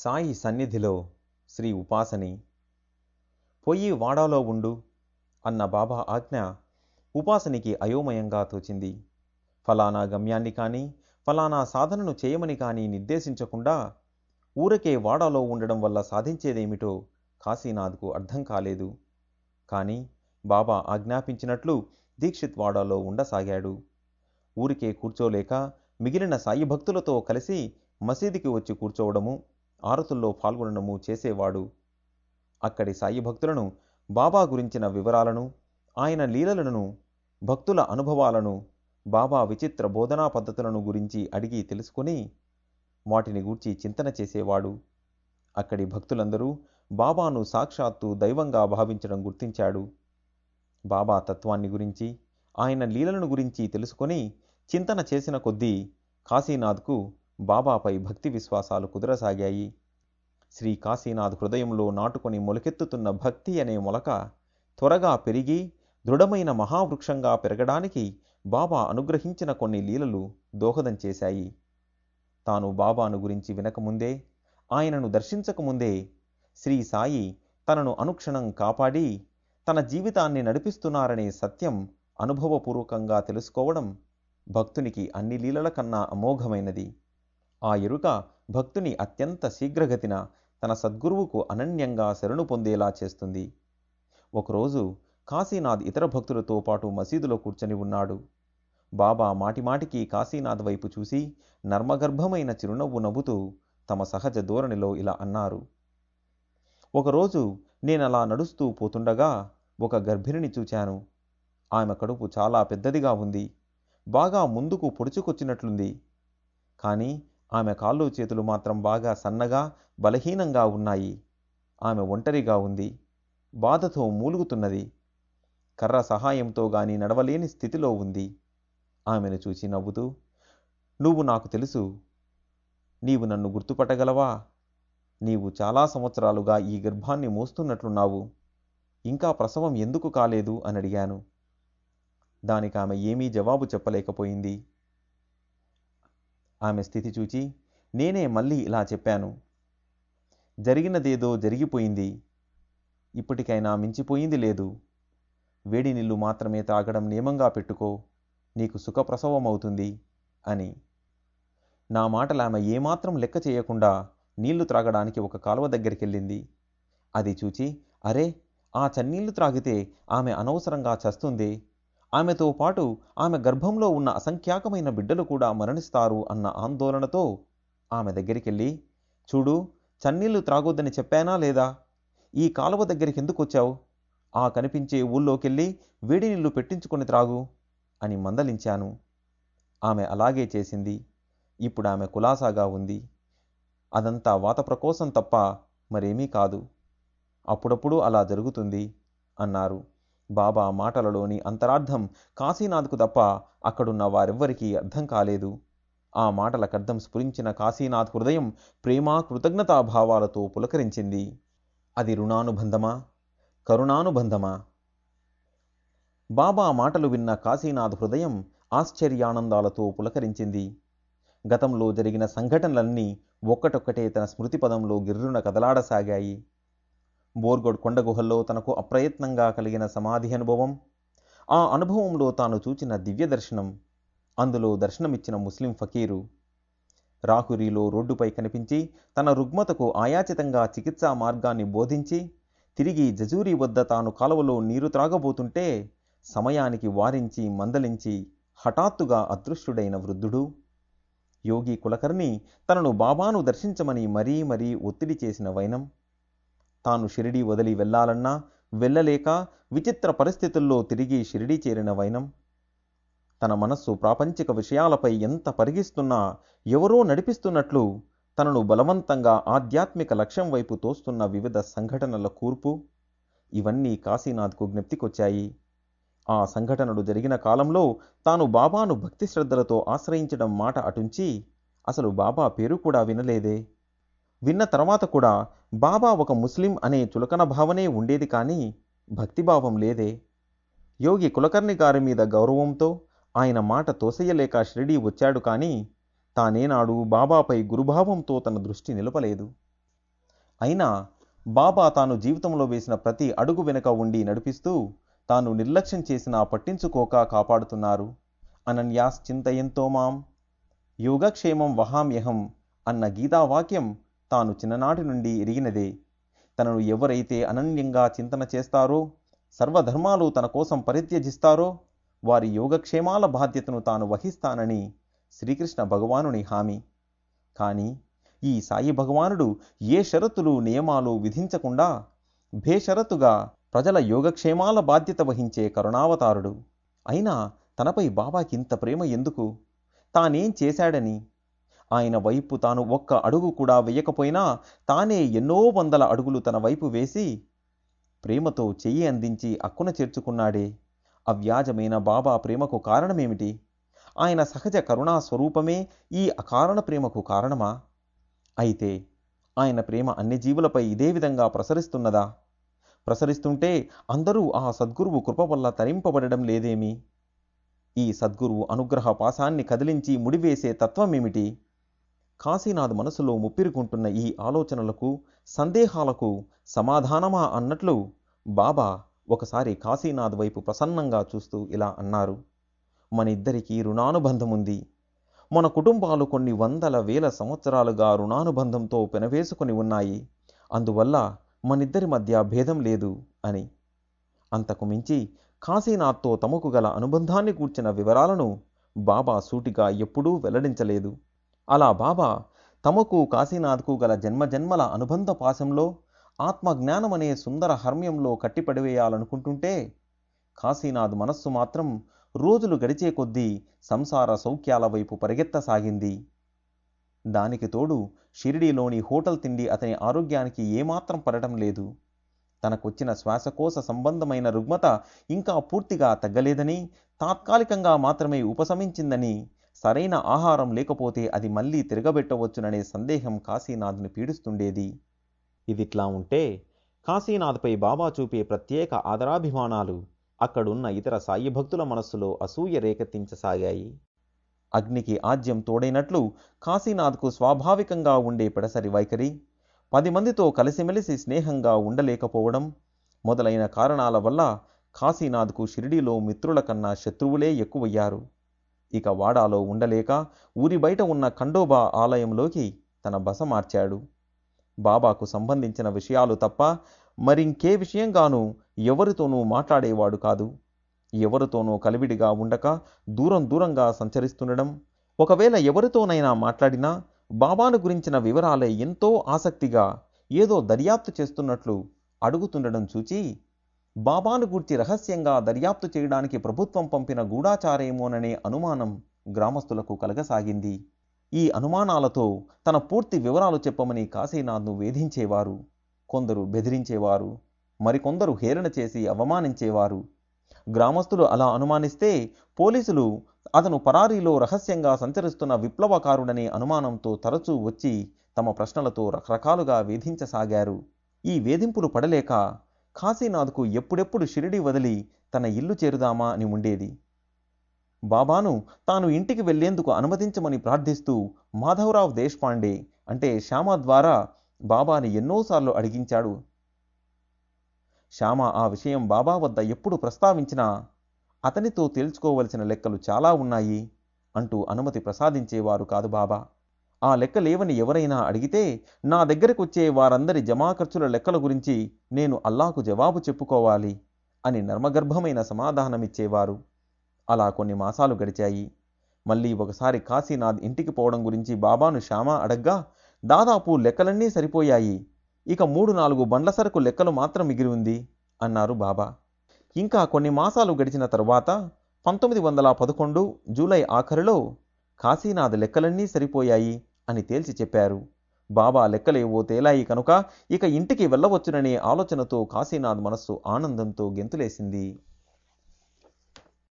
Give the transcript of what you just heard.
సాయి సన్నిధిలో శ్రీ ఉపాసని పొయ్యి వాడాలో ఉండు అన్న బాబా ఆజ్ఞ ఉపాసనికి అయోమయంగా తోచింది ఫలానా గమ్యాన్ని కానీ ఫలానా సాధనను చేయమని కానీ నిర్దేశించకుండా ఊరకే వాడాలో ఉండడం వల్ల సాధించేదేమిటో కాశీనాథ్కు అర్థం కాలేదు కానీ బాబా ఆజ్ఞాపించినట్లు దీక్షిత్ వాడాలో ఉండసాగాడు ఊరికే కూర్చోలేక మిగిలిన సాయి భక్తులతో కలిసి మసీదుకి వచ్చి కూర్చోవడము ఆరతుల్లో పాల్గొనడము చేసేవాడు అక్కడి సాయి భక్తులను బాబా గురించిన వివరాలను ఆయన లీలలను భక్తుల అనుభవాలను బాబా విచిత్ర బోధనా పద్ధతులను గురించి అడిగి తెలుసుకుని వాటిని గూర్చి చింతన చేసేవాడు అక్కడి భక్తులందరూ బాబాను సాక్షాత్తు దైవంగా భావించడం గుర్తించాడు బాబా తత్వాన్ని గురించి ఆయన లీలలను గురించి తెలుసుకొని చింతన చేసిన కొద్దీ కాశీనాథ్కు బాబాపై భక్తి విశ్వాసాలు కుదరసాగాయి శ్రీ కాశీనాథ్ హృదయంలో నాటుకొని మొలకెత్తుతున్న భక్తి అనే మొలక త్వరగా పెరిగి దృఢమైన మహావృక్షంగా పెరగడానికి బాబా అనుగ్రహించిన కొన్ని లీలలు దోహదం చేశాయి తాను బాబాను గురించి వినకముందే ఆయనను దర్శించకముందే శ్రీ సాయి తనను అనుక్షణం కాపాడి తన జీవితాన్ని నడిపిస్తున్నారనే సత్యం అనుభవపూర్వకంగా తెలుసుకోవడం భక్తునికి అన్ని లీలల కన్నా అమోఘమైనది ఆ ఎరుక భక్తుని అత్యంత శీఘ్రగతిన తన సద్గురువుకు అనన్యంగా శరణు పొందేలా చేస్తుంది ఒకరోజు కాశీనాథ్ ఇతర భక్తులతో పాటు మసీదులో కూర్చొని ఉన్నాడు బాబా మాటిమాటికి కాశీనాథ్ వైపు చూసి నర్మగర్భమైన చిరునవ్వు నవ్వుతూ తమ సహజ ధోరణిలో ఇలా అన్నారు ఒకరోజు నేనలా నడుస్తూ పోతుండగా ఒక గర్భిణిని చూచాను ఆమె కడుపు చాలా పెద్దదిగా ఉంది బాగా ముందుకు పొడుచుకొచ్చినట్లుంది కానీ ఆమె కాళ్ళు చేతులు మాత్రం బాగా సన్నగా బలహీనంగా ఉన్నాయి ఆమె ఒంటరిగా ఉంది బాధతో మూలుగుతున్నది కర్ర సహాయంతో గాని నడవలేని స్థితిలో ఉంది ఆమెను చూసి నవ్వుతూ నువ్వు నాకు తెలుసు నీవు నన్ను గుర్తుపట్టగలవా నీవు చాలా సంవత్సరాలుగా ఈ గర్భాన్ని మోస్తున్నట్లున్నావు ఇంకా ప్రసవం ఎందుకు కాలేదు అని అడిగాను దానికి ఆమె ఏమీ జవాబు చెప్పలేకపోయింది ఆమె స్థితి చూచి నేనే మళ్ళీ ఇలా చెప్పాను జరిగినదేదో జరిగిపోయింది ఇప్పటికైనా మించిపోయింది లేదు వేడి నీళ్లు మాత్రమే తాగడం నియమంగా పెట్టుకో నీకు సుఖప్రసవం అవుతుంది అని నా మాటలు ఆమె ఏమాత్రం లెక్క చేయకుండా నీళ్లు త్రాగడానికి ఒక కాలువ దగ్గరికెళ్ళింది అది చూచి అరే ఆ చన్నీళ్లు త్రాగితే ఆమె అనవసరంగా చస్తుంది ఆమెతో పాటు ఆమె గర్భంలో ఉన్న అసంఖ్యాకమైన బిడ్డలు కూడా మరణిస్తారు అన్న ఆందోళనతో ఆమె దగ్గరికెళ్ళి చూడు చన్నీళ్లు త్రాగొద్దని చెప్పానా లేదా ఈ కాలువ దగ్గరికి ఎందుకు వచ్చావు ఆ కనిపించే ఊళ్ళోకెళ్ళి వేడి నీళ్లు పెట్టించుకొని త్రాగు అని మందలించాను ఆమె అలాగే చేసింది ఇప్పుడు ఆమె కులాసాగా ఉంది అదంతా వాత ప్రకోసం తప్ప మరేమీ కాదు అప్పుడప్పుడు అలా జరుగుతుంది అన్నారు బాబా మాటలలోని అంతరార్థం కాశీనాథ్కు తప్ప అక్కడున్న వారెవ్వరికీ అర్థం కాలేదు ఆ మాటలకర్థం స్ఫురించిన కాశీనాథ్ హృదయం ప్రేమ కృతజ్ఞతాభావాలతో పులకరించింది అది రుణానుబంధమా కరుణానుబంధమా బాబా మాటలు విన్న కాశీనాథ్ హృదయం ఆశ్చర్యానందాలతో పులకరించింది గతంలో జరిగిన సంఘటనలన్నీ ఒక్కటొక్కటే తన స్మృతి పదంలో గిర్రున కదలాడసాగాయి బోర్గొడ్ కొండ గుహల్లో తనకు అప్రయత్నంగా కలిగిన సమాధి అనుభవం ఆ అనుభవంలో తాను చూచిన దివ్య దర్శనం అందులో దర్శనమిచ్చిన ముస్లిం ఫకీరు రాహురిలో రోడ్డుపై కనిపించి తన రుగ్మతకు ఆయాచితంగా చికిత్సా మార్గాన్ని బోధించి తిరిగి జజూరి వద్ద తాను కాలువలో నీరు త్రాగబోతుంటే సమయానికి వారించి మందలించి హఠాత్తుగా అదృశ్యుడైన వృద్ధుడు యోగి కులకర్ణి తనను బాబాను దర్శించమని మరీ మరీ ఒత్తిడి చేసిన వైనం తాను షిరిడి వదిలి వెళ్ళాలన్నా వెళ్ళలేక విచిత్ర పరిస్థితుల్లో తిరిగి షిరిడి చేరిన వైనం తన మనస్సు ప్రాపంచిక విషయాలపై ఎంత పరిగిస్తున్నా ఎవరో నడిపిస్తున్నట్లు తనను బలవంతంగా ఆధ్యాత్మిక లక్ష్యం వైపు తోస్తున్న వివిధ సంఘటనల కూర్పు ఇవన్నీ కాశీనాథ్కు జ్ఞప్తికొచ్చాయి ఆ సంఘటనలు జరిగిన కాలంలో తాను బాబాను భక్తి శ్రద్ధలతో ఆశ్రయించడం మాట అటుంచి అసలు బాబా పేరు కూడా వినలేదే విన్న తర్వాత కూడా బాబా ఒక ముస్లిం అనే చులకన భావనే ఉండేది కానీ భక్తిభావం లేదే యోగి కులకర్ణి గారి మీద గౌరవంతో ఆయన మాట తోసెయ్యలేక షిరిడీ వచ్చాడు కానీ తానేనాడు బాబాపై గురుభావంతో తన దృష్టి నిలపలేదు అయినా బాబా తాను జీవితంలో వేసిన ప్రతి అడుగు వెనుక ఉండి నడిపిస్తూ తాను నిర్లక్ష్యం చేసినా పట్టించుకోక కాపాడుతున్నారు అనన్యాస్ చింతయంతో మాం యోగక్షేమం వహామ్యహం అన్న గీతావాక్యం తాను చిన్ననాటి నుండి ఎరిగినదే తనను ఎవరైతే అనన్యంగా చింతన చేస్తారో సర్వధర్మాలు తన కోసం పరిత్యజిస్తారో వారి యోగక్షేమాల బాధ్యతను తాను వహిస్తానని శ్రీకృష్ణ భగవానుని హామీ కానీ ఈ సాయి భగవానుడు ఏ షరతులు నియమాలు విధించకుండా భేషరతుగా ప్రజల యోగక్షేమాల బాధ్యత వహించే కరుణావతారుడు అయినా తనపై బాబాకింత ప్రేమ ఎందుకు తానేం చేశాడని ఆయన వైపు తాను ఒక్క అడుగు కూడా వేయకపోయినా తానే ఎన్నో వందల అడుగులు తన వైపు వేసి ప్రేమతో చెయ్యి అందించి అక్కున చేర్చుకున్నాడే అవ్యాజమైన బాబా ప్రేమకు కారణమేమిటి ఆయన సహజ కరుణా స్వరూపమే ఈ అకారణ ప్రేమకు కారణమా అయితే ఆయన ప్రేమ అన్ని జీవులపై ఇదే విధంగా ప్రసరిస్తున్నదా ప్రసరిస్తుంటే అందరూ ఆ సద్గురువు కృప వల్ల తరింపబడడం లేదేమి ఈ సద్గురువు అనుగ్రహ పాశాన్ని కదిలించి ముడివేసే తత్వమేమిటి కాశీనాథ్ మనసులో ముప్పిరుకుంటున్న ఈ ఆలోచనలకు సందేహాలకు సమాధానమా అన్నట్లు బాబా ఒకసారి కాశీనాథ్ వైపు ప్రసన్నంగా చూస్తూ ఇలా అన్నారు మన ఇద్దరికీ రుణానుబంధముంది మన కుటుంబాలు కొన్ని వందల వేల సంవత్సరాలుగా రుణానుబంధంతో పెనవేసుకొని ఉన్నాయి అందువల్ల మనిద్దరి మధ్య భేదం లేదు అని అంతకు మించి కాశీనాథ్తో తమకు గల అనుబంధాన్ని కూర్చిన వివరాలను బాబా సూటిగా ఎప్పుడూ వెల్లడించలేదు అలా బాబా తమకు కాశీనాథ్కు గల జన్మజన్మల అనుబంధ పాశంలో ఆత్మజ్ఞానమనే సుందర హర్మ్యంలో కట్టిపడివేయాలనుకుంటుంటే కాశీనాథ్ మనస్సు మాత్రం రోజులు గడిచే కొద్దీ సంసార సౌఖ్యాల వైపు పరిగెత్తసాగింది దానికి తోడు షిరిడీలోని హోటల్ తిండి అతని ఆరోగ్యానికి ఏమాత్రం పడటం లేదు తనకొచ్చిన శ్వాసకోశ సంబంధమైన రుగ్మత ఇంకా పూర్తిగా తగ్గలేదని తాత్కాలికంగా మాత్రమే ఉపశమించిందని సరైన ఆహారం లేకపోతే అది మళ్ళీ తిరగబెట్టవచ్చుననే సందేహం కాశీనాథ్ను పీడిస్తుండేది ఇదిట్లా ఉంటే కాశీనాథ్పై బాబా చూపే ప్రత్యేక ఆదరాభిమానాలు అక్కడున్న ఇతర సాయి భక్తుల మనస్సులో అసూయ రేకెత్తించసాగాయి అగ్నికి ఆజ్యం తోడైనట్లు కాశీనాథ్కు స్వాభావికంగా ఉండే పెడసరి వైఖరి పది మందితో కలిసిమెలిసి స్నేహంగా ఉండలేకపోవడం మొదలైన కారణాల వల్ల కాశీనాథ్కు షిరిడీలో మిత్రుల కన్నా శత్రువులే ఎక్కువయ్యారు ఇక వాడాలో ఉండలేక ఊరి బయట ఉన్న ఖండోబా ఆలయంలోకి తన బస మార్చాడు బాబాకు సంబంధించిన విషయాలు తప్ప మరింకే విషయంగానూ ఎవరితోనూ మాట్లాడేవాడు కాదు ఎవరితోనూ కలివిడిగా ఉండక దూరం దూరంగా సంచరిస్తుండడం ఒకవేళ ఎవరితోనైనా మాట్లాడినా బాబాను గురించిన వివరాలే ఎంతో ఆసక్తిగా ఏదో దర్యాప్తు చేస్తున్నట్లు అడుగుతుండడం చూచి బాబాను గూర్చి రహస్యంగా దర్యాప్తు చేయడానికి ప్రభుత్వం పంపిన గూఢాచారేమోననే అనుమానం గ్రామస్తులకు కలగసాగింది ఈ అనుమానాలతో తన పూర్తి వివరాలు చెప్పమని కాశీనాథ్ను వేధించేవారు కొందరు బెదిరించేవారు మరికొందరు హేళన చేసి అవమానించేవారు గ్రామస్తులు అలా అనుమానిస్తే పోలీసులు అతను పరారీలో రహస్యంగా సంచరిస్తున్న విప్లవకారుడనే అనుమానంతో తరచూ వచ్చి తమ ప్రశ్నలతో రకరకాలుగా వేధించసాగారు ఈ వేధింపులు పడలేక కాశీనాథ్కు ఎప్పుడెప్పుడు షిరిడి వదిలి తన ఇల్లు చేరుదామా అని ఉండేది బాబాను తాను ఇంటికి వెళ్లేందుకు అనుమతించమని ప్రార్థిస్తూ మాధవరావు దేశ్పాండే అంటే శ్యామ ద్వారా బాబాని ఎన్నోసార్లు అడిగించాడు శ్యామ ఆ విషయం బాబా వద్ద ఎప్పుడు ప్రస్తావించినా అతనితో తేల్చుకోవలసిన లెక్కలు చాలా ఉన్నాయి అంటూ అనుమతి ప్రసాదించేవారు కాదు బాబా ఆ లెక్క లేవని ఎవరైనా అడిగితే నా దగ్గరకు వచ్చే వారందరి జమా ఖర్చుల లెక్కల గురించి నేను అల్లాకు జవాబు చెప్పుకోవాలి అని నర్మగర్భమైన సమాధానమిచ్చేవారు అలా కొన్ని మాసాలు గడిచాయి మళ్ళీ ఒకసారి కాశీనాథ్ ఇంటికి పోవడం గురించి బాబాను శ్యామ అడగ్గా దాదాపు లెక్కలన్నీ సరిపోయాయి ఇక మూడు నాలుగు బండ్ల సరకు లెక్కలు మాత్రం మిగిలి ఉంది అన్నారు బాబా ఇంకా కొన్ని మాసాలు గడిచిన తరువాత పంతొమ్మిది వందల పదకొండు జూలై ఆఖరిలో కాశీనాథ్ లెక్కలన్నీ సరిపోయాయి అని తేల్చి చెప్పారు బాబా లెక్కలేవో తేలాయి కనుక ఇక ఇంటికి వెళ్ళవచ్చుననే ఆలోచనతో కాశీనాథ్ మనస్సు ఆనందంతో గెంతులేసింది